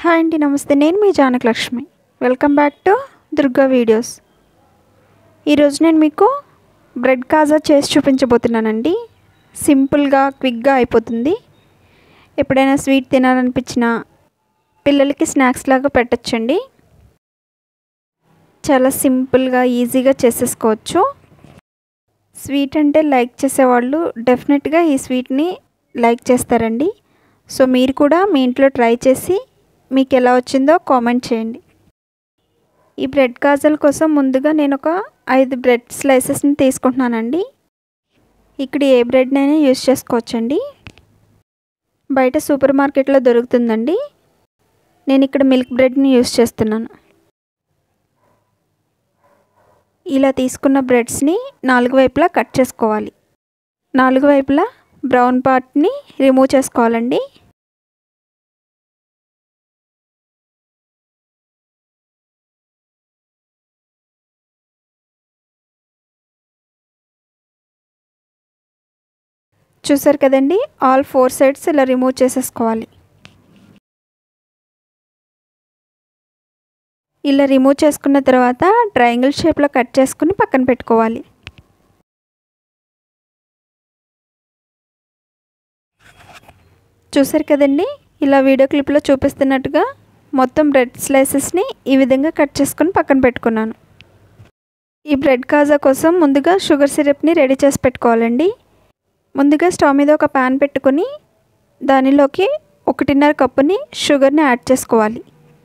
hi అండి నమస్తే నేను మీ Janakalakshmi welcome back to Durga videos ఈరోజు నేను మీకు బ్రెడ్ కాజా చేసి చూపించబోతున్నానండి సింపుల్గా క్విక్గా అయిపోతుంది ఎప్పుడైనా స్వీట్ తినాలనిపించిన పిల్లలకి స్నాక్స్ లాగా పెట్టచ్చండి చాలా సింపుల్గా ఈజీగా చేసేసుకోవచ్చు స్వీట్ అంటే లైక్ చేసేవాళ్ళు డెఫినెట్గా ఈ స్వీట్ని లైక్ చేస్తారండి సో మీరు కూడా మీ ఇంట్లో ట్రై చేసి మీకు ఎలా వచ్చిందో కామెంట్ చేయండి ఈ బ్రెడ్ కాజల్ కోసం ముందుగా నేను ఒక ఐదు బ్రెడ్ స్లైసెస్ని తీసుకుంటున్నానండి ఇక్కడ ఏ బ్రెడ్నైనా యూస్ చేసుకోవచ్చండి బయట సూపర్ మార్కెట్లో దొరుకుతుందండి నేను ఇక్కడ మిల్క్ బ్రెడ్ని యూస్ చేస్తున్నాను ఇలా తీసుకున్న బ్రెడ్స్ని నాలుగు వైపులా కట్ చేసుకోవాలి నాలుగు వైపులా బ్రౌన్ పార్ట్ని రిమూవ్ చేసుకోవాలండి చూసారు కదండి ఆల్ ఫోర్ సైడ్స్ ఇలా రిమూవ్ చేసేసుకోవాలి ఇలా రిమూవ్ చేసుకున్న తర్వాత ట్రయాంగిల్ షేప్లో కట్ చేసుకుని పక్కన పెట్టుకోవాలి చూసారు కదండి ఇలా వీడియో క్లిప్లో చూపిస్తున్నట్టుగా మొత్తం బ్రెడ్ స్లైసెస్ని ఈ విధంగా కట్ చేసుకుని పక్కన పెట్టుకున్నాను ఈ బ్రెడ్ కాజా కోసం ముందుగా షుగర్ సిరప్ని రెడీ చేసి పెట్టుకోవాలండి ముందుగా స్టవ్ మీద ఒక ప్యాన్ పెట్టుకొని దానిలోకి ఒకటిన్నర కప్పుని షుగర్ని యాడ్ చేసుకోవాలి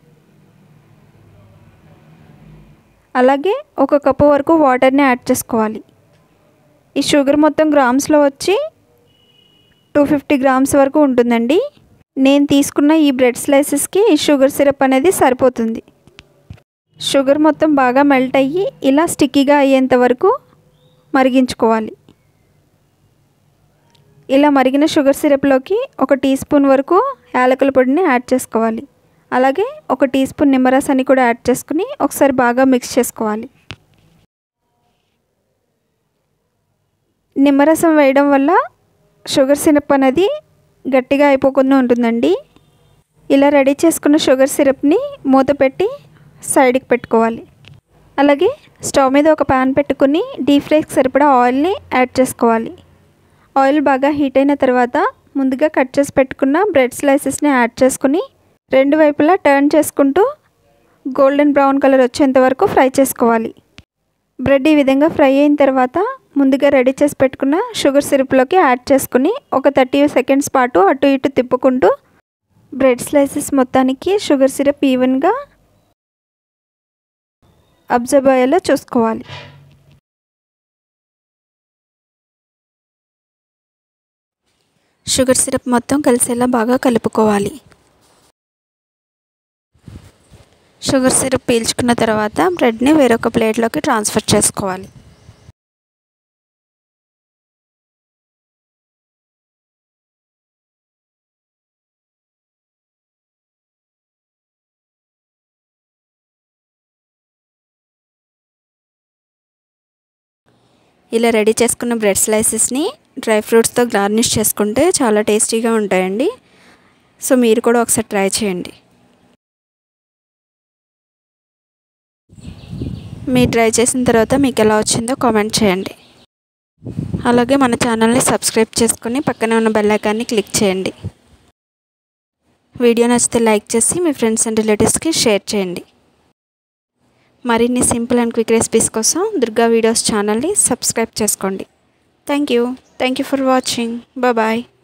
అలాగే ఒక కప్పు వరకు వాటర్ని యాడ్ చేసుకోవాలి ఈ షుగర్ మొత్తం గ్రామ్స్లో వచ్చి టూ ఫిఫ్టీ గ్రామ్స్ వరకు ఉంటుందండి నేను తీసుకున్న ఈ బ్రెడ్ స్లైసెస్కి ఈ షుగర్ సిరప్ అనేది సరిపోతుంది షుగర్ మొత్తం బాగా మెల్ట్ అయ్యి ఇలా స్టిక్కీగా అయ్యేంత వరకు మరిగించుకోవాలి ఇలా మరిగిన షుగర్ సిరప్లోకి ఒక టీ స్పూన్ వరకు యాలకుల పొడిని యాడ్ చేసుకోవాలి అలాగే ఒక టీ స్పూన్ నిమ్మరసాన్ని కూడా యాడ్ చేసుకుని ఒకసారి బాగా మిక్స్ చేసుకోవాలి నిమ్మరసం వేయడం వల్ల షుగర్ సిరప్ అనేది గట్టిగా అయిపోకుండా ఉంటుందండి ఇలా రెడీ చేసుకున్న షుగర్ సిరప్ని మూత పెట్టి సైడ్కి పెట్టుకోవాలి అలాగే స్టవ్ మీద ఒక ప్యాన్ పెట్టుకుని డీప్ ఫ్రైకి సరిపడా ఆయిల్ని యాడ్ చేసుకోవాలి ఆయిల్ బాగా హీట్ అయిన తర్వాత ముందుగా కట్ చేసి పెట్టుకున్న బ్రెడ్ స్లైసెస్ని యాడ్ చేసుకుని రెండు వైపులా టర్న్ చేసుకుంటూ గోల్డెన్ బ్రౌన్ కలర్ వచ్చేంత వరకు ఫ్రై చేసుకోవాలి బ్రెడ్ ఈ విధంగా ఫ్రై అయిన తర్వాత ముందుగా రెడీ చేసి పెట్టుకున్న షుగర్ సిరప్లోకి యాడ్ చేసుకుని ఒక థర్టీ సెకండ్స్ పాటు అటు ఇటు తిప్పుకుంటూ బ్రెడ్ స్లైసెస్ మొత్తానికి షుగర్ సిరప్ ఈవెన్గా అబ్జర్వ్ అయ్యేలా చూసుకోవాలి షుగర్ సిరప్ మొత్తం కలిసేలా బాగా కలుపుకోవాలి షుగర్ సిరప్ పీల్చుకున్న తర్వాత బ్రెడ్ని వేరొక ప్లేట్లోకి ట్రాన్స్ఫర్ చేసుకోవాలి ఇలా రెడీ చేసుకున్న బ్రెడ్ స్లైసెస్ని డ్రై ఫ్రూట్స్తో గార్నిష్ చేసుకుంటే చాలా టేస్టీగా ఉంటాయండి సో మీరు కూడా ఒకసారి ట్రై చేయండి మీరు ట్రై చేసిన తర్వాత మీకు ఎలా వచ్చిందో కామెంట్ చేయండి అలాగే మన ఛానల్ని సబ్స్క్రైబ్ చేసుకుని పక్కనే ఉన్న బెల్ ఐకాన్ని క్లిక్ చేయండి వీడియో నచ్చితే లైక్ చేసి మీ ఫ్రెండ్స్ అండ్ రిలేటివ్స్కి షేర్ చేయండి మరిన్ని సింపుల్ అండ్ క్విక్ రెసిపీస్ కోసం దుర్గా వీడియోస్ ఛానల్ని సబ్స్క్రైబ్ చేసుకోండి thank you thank you for watching bye